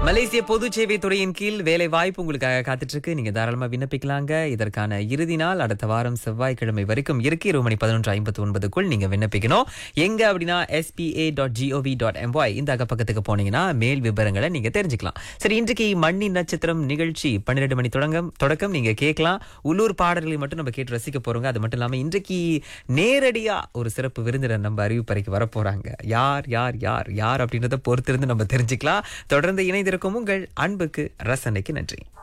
மலேசிய பொது சேவை துறையின் கீழ் வேலை வாய்ப்பு உங்களுக்காக காத்துட்டு இருக்கு நீங்க தாராளமா விண்ணப்பிக்கலாங்க இதற்கான இறுதி நாள் அடுத்த வாரம் செவ்வாய்க்கிழமை வரைக்கும் இருக்கு இருபது மணி பதினொன்று ஐம்பத்தி ஒன்பதுக்குள் நீங்க விண்ணப்பிக்கணும் எங்க அப்படின்னா SPA dot GOV dot MY இந்த அகப்பக்கத்துக்கு போனீங்கன்னா மேல் விவரங்களை நீங்க தெரிஞ்சுக்கலாம் சரி இன்றைக்கு மண்ணி நட்சத்திரம் நிகழ்ச்சி பன்னிரெண்டு மணி தொடங்கம் தொடக்கம் நீங்க கேட்கலாம் உள்ளூர் பாடல்களை மட்டும் நம்ம கேட்டு ரசிக்க போறோங்க அது மட்டும் இல்லாம இன்றைக்கு நேரடியா ஒரு சிறப்பு விருந்தினர் நம்ம அறிவிப்பறைக்கு வர போறாங்க யார் யார் யார் யார் அப்படின்றத பொறுத்திருந்து நம்ம தெரிஞ்சுக்கலாம் தொடர்ந்து இணைந்திருக்கும் உங்கள் அன்புக்கு ரசனைக்கு நன்றி